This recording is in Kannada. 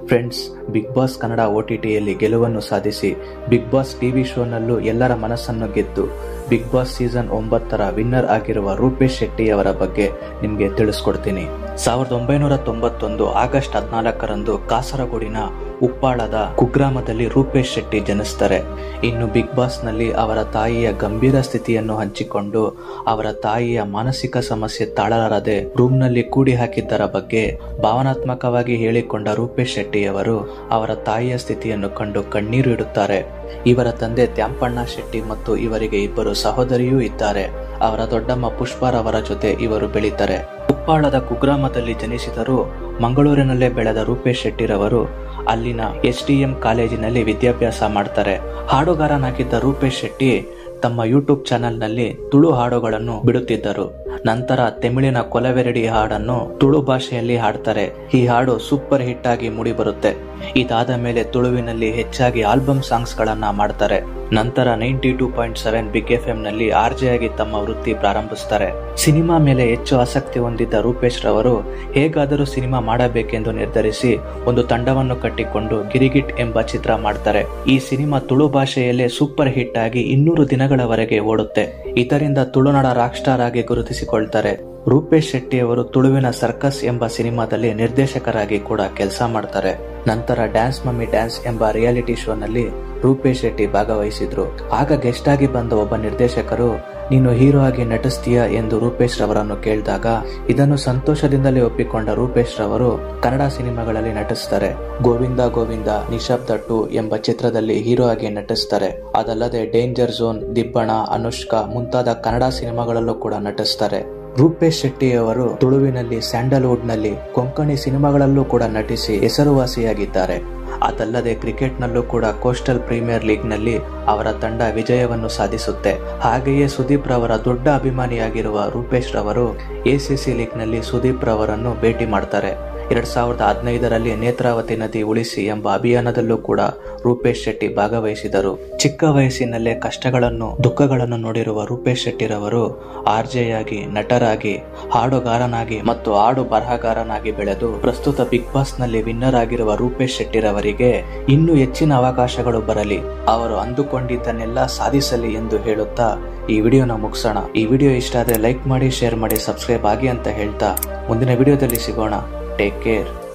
friends Bigg Boss Kannada O T ಟಿಯಲ್ಲಿ ಗೆಲುವನ್ನು ಸಾಧಿಸಿ ಬಿಗ್ ಬಾಸ್ ಟಿವಿ ಶೋನಲ್ಲೂ ಎಲ್ಲರ ಮನಸ್ಸನ್ನು ಗೆದ್ದು ಬಿಗ್ ಬಾಸ್ ಸೀಸನ್ ಒಂಬತ್ತರ ವಿನ್ನರ್ ಆಗಿರುವ ರೂಪೇಶ್ ಶೆಟ್ಟಿ ಅವರ ಬಗ್ಗೆ ನಿಮಗೆ ತಿಳಿಸ್ಕೊಡ್ತೀನಿ ಸಾವಿರದ ಒಂಬೈನೂರ ತೊಂಬತ್ತೊಂದು ಆಗಸ್ಟ್ ಹದಿನಾಲ್ಕರಂದು ಕಾಸರಗೋಡಿನ ಉಪ್ಪಾಳದ ಕುಗ್ರಾಮದಲ್ಲಿ ರೂಪೇಶ್ ಶೆಟ್ಟಿ ಜನಿಸ್ತಾರೆ ಇನ್ನು ಬಿಗ್ ಬಾಸ್ನಲ್ಲಿ ಅವರ ತಾಯಿಯ ಗಂಭೀರ ಸ್ಥಿತಿಯನ್ನು ಹಂಚಿಕೊಂಡು ಅವರ ತಾಯಿಯ ಮಾನಸಿಕ ಸಮಸ್ಯೆ ತಾಳಲಾರದೆ ರೂಮ್ನಲ್ಲಿ ಕೂಡಿ ಹಾಕಿದ್ದರ ಬಗ್ಗೆ ಭಾವನಾತ್ಮಕವಾಗಿ ಹೇಳಿಕೊಂಡ ರೂಪೇಶ್ ಶೆಟ್ಟಿಯವರು ಅವರ ತಾಯಿಯ ಸ್ಥಿತಿಯನ್ನು ಕಂಡು ಕಣ್ಣೀರು ಇಡುತ್ತಾರೆ ಇವರ ತಂದೆ ತ್ಯಾಂಪಣ್ಣ ಶೆಟ್ಟಿ ಮತ್ತು ಇವರಿಗೆ ಇಬ್ಬರು ಸಹೋದರಿಯೂ ಇದ್ದಾರೆ ಅವರ ದೊಡ್ಡಮ್ಮ ಪುಷ್ಪಾರವರ ಜೊತೆ ಇವರು ಬೆಳೀತಾರೆ ಉಪ್ಪಾಳದ ಕುಗ್ರಾಮದಲ್ಲಿ ಜನಿಸಿದರೂ ಮಂಗಳೂರಿನಲ್ಲೇ ಬೆಳೆದ ರೂಪೇಶ್ ಶೆಟ್ಟಿರವರು ಅಲ್ಲಿನ ಎಸ್ ಡಿ ಎಂ ಕಾಲೇಜಿನಲ್ಲಿ ವಿದ್ಯಾಭ್ಯಾಸ ಮಾಡ್ತಾರೆ ಹಾಡುಗಾರನಾಗಿದ್ದ ರೂಪೇಶ್ ಶೆಟ್ಟಿ ತಮ್ಮ ಯೂಟ್ಯೂಬ್ ಚಾನೆಲ್ನಲ್ಲಿ ತುಳು ಹಾಡುಗಳನ್ನು ಬಿಡುತ್ತಿದ್ದರು ನಂತರ ತಮಿಳಿನ ಕೊಲವೆರಡಿ ಹಾಡನ್ನು ತುಳು ಭಾಷೆಯಲ್ಲಿ ಹಾಡ್ತಾರೆ ಈ ಹಾಡು ಸೂಪರ್ ಹಿಟ್ ಆಗಿ ಮೂಡಿಬರುತ್ತೆ ಇದಾದ ಮೇಲೆ ತುಳುವಿನಲ್ಲಿ ಹೆಚ್ಚಾಗಿ ಆಲ್ಬಮ್ ಸಾಂಗ್ಸ್ ಗಳನ್ನ ಮಾಡ್ತಾರೆ ನಂತರ ninety two point seven Big F M ನಲ್ಲಿ ಆರ್ಜೆ ಆಗಿ ತಮ್ಮ ವೃತ್ತಿ ಪ್ರಾರಂಭಿಸ್ತಾರೆ ಸಿನಿಮಾ ಮೇಲೆ ಹೆಚ್ಚು ಆಸಕ್ತಿ ಹೊಂದಿದ್ದ ರೂಪೇಶ್ ರವರು ಹೇಗಾದರೂ ಸಿನಿಮಾ ಮಾಡಬೇಕೆಂದು ನಿರ್ಧರಿಸಿ ಒಂದು ತಂಡವನ್ನು ಕಟ್ಟಿಕೊಂಡು ಗಿರಿಗಿಟ್ ಎಂಬ ಚಿತ್ರ ಮಾಡ್ತಾರೆ ಈ ಸಿನಿಮಾ ತುಳು ಭಾಷೆಯಲ್ಲೇ ಸೂಪರ್ ಹಿಟ್ ಆಗಿ ಇನ್ನೂರು ದಿನಗಳವರೆಗೆ ಓಡುತ್ತೆ ಇದರಿಂದ ತುಳುನಾಡ ರಾಕ್ ಸ್ಟಾರ್ ಆಗಿ ಗುರುತಿಸಿಕೊಳ್ತಾರೆ ರೂಪೇಶ್ ಶೆಟ್ಟಿ ಅವರು ತುಳುವಿನ ಸರ್ಕಸ್ ಎಂಬ ಸಿನಿಮಾದಲ್ಲಿ ನಿರ್ದೇಶಕರಾಗಿ ಕೂಡ ಕೆಲಸ ಮಾಡ್ತಾರೆ ನಂತರ ಡ್ಯಾನ್ಸ್ ಮಮ್ಮಿ ಡ್ಯಾನ್ಸ್ ಎಂಬ ರಿಯಾಲಿಟಿ ಶೋನಲ್ಲಿ ರೂಪೇಶ್ ಶೆಟ್ಟಿ ಭಾಗವಹಿಸಿದ್ರು ಆಗ ಗೆಸ್ಟ್ ಆಗಿ ಬಂದ ಒಬ್ಬ ನಿರ್ದೇಶಕರು ನೀನು ಹೀರೋ ಆಗಿ ನಟಿಸ್ತೀಯಾ ಎಂದು ರೂಪೇಶ್ ರವರನ್ನು ಕೇಳಿದಾಗ ಇದನ್ನು ಸಂತೋಷದಿಂದಲೇ ಒಪ್ಪಿಕೊಂಡ ರೂಪೇಶ್ ರವರು ಕನ್ನಡ ಸಿನಿಮಾಗಳಲ್ಲಿ ನಟಿಸ್ತಾರೆ ಗೋವಿಂದ ಗೋವಿಂದ ನಿಶಬ್ದ ಟು ಎಂಬ ಚಿತ್ರದಲ್ಲಿ ಹೀರೋ ಆಗಿ ನಟಿಸ್ತಾರೆ ಅದಲ್ಲದೆ ಡೇಂಜರ್ ಝೋನ್ ದಿಬ್ಬಣ ಅನುಷ್ಕಾ ಮುಂತಾದ ಕನ್ನಡ ಸಿನಿಮಾಗಳಲ್ಲೂ ಕೂಡ ನಟಿಸ್ತಾರೆ ರೂಪೇಶ್ ಶೆಟ್ಟಿ ಅವರು ತುಳುವಿನಲ್ಲಿ ಸ್ಯಾಂಡಲ್ವುಡ್ ನಲ್ಲಿ ಕೊಂಕಣಿ ಸಿನಿಮಾಗಳಲ್ಲೂ ಕೂಡ ನಟಿಸಿ ಹೆಸರುವಾಸಿಯಾಗಿದ್ದಾರೆ ಅದಲ್ಲದೆ ಕ್ರಿಕೆಟ್ನಲ್ಲೂ ಕೂಡ ಕೋಸ್ಟಲ್ ಪ್ರೀಮಿಯರ್ ಲೀಗ್ನಲ್ಲಿ ಅವರ ತಂಡ ವಿಜಯವನ್ನು ಸಾಧಿಸುತ್ತೆ ಹಾಗೆಯೇ ಸುದೀಪ್ ರವರ ದೊಡ್ಡ ಅಭಿಮಾನಿಯಾಗಿರುವ ರೂಪೇಶ್ ರವರು ಎಸಿಸಿ ಲೀಗ್ನಲ್ಲಿ ಸುದೀಪ್ ರವರನ್ನು ಭೇಟಿ ಮಾಡ್ತಾರೆ ಎರಡ್ ಸಾವಿರದ ಹದಿನೈದರಲ್ಲಿ ನೇತ್ರಾವತಿ ನದಿ ಉಳಿಸಿ ಎಂಬ ಅಭಿಯಾನದಲ್ಲೂ ಕೂಡ ರೂಪೇಶ್ ಶೆಟ್ಟಿ ಭಾಗವಹಿಸಿದರು ಚಿಕ್ಕ ವಯಸ್ಸಿನಲ್ಲೇ ಕಷ್ಟಗಳನ್ನು ದುಃಖಗಳನ್ನು ನೋಡಿರುವ ರೂಪೇಶ್ ಶೆಟ್ಟಿರವರು ಆರ್ಜೆಯಾಗಿ ನಟರಾಗಿ ಹಾಡುಗಾರನಾಗಿ ಮತ್ತು ಹಾಡು ಬರಹಗಾರನಾಗಿ ಬೆಳೆದು ಪ್ರಸ್ತುತ ಬಿಗ್ ಬಾಸ್ ನಲ್ಲಿ ವಿನ್ನರ್ ಆಗಿರುವ ರೂಪೇಶ್ ಶೆಟ್ಟಿರವರಿಗೆ ಇನ್ನೂ ಹೆಚ್ಚಿನ ಅವಕಾಶಗಳು ಬರಲಿ ಅವರು ಅಂದುಕೊಂಡಿದ್ದನ್ನೆಲ್ಲ ಸಾಧಿಸಲಿ ಎಂದು ಹೇಳುತ್ತಾ ಈ ವಿಡಿಯೋನ ಮುಗಿಸೋಣ ಈ ವಿಡಿಯೋ ಇಷ್ಟ ಆದರೆ ಲೈಕ್ ಮಾಡಿ ಶೇರ್ ಮಾಡಿ ಸಬ್ಸ್ಕ್ರೈಬ್ ಆಗಿ ಅಂತ ಹೇಳ್ತಾ ಮುಂದಿನ ವಿಡಿಯೋದಲ್ಲಿ ಸಿಗೋಣ ಟೇಕ್ ಕೇರ್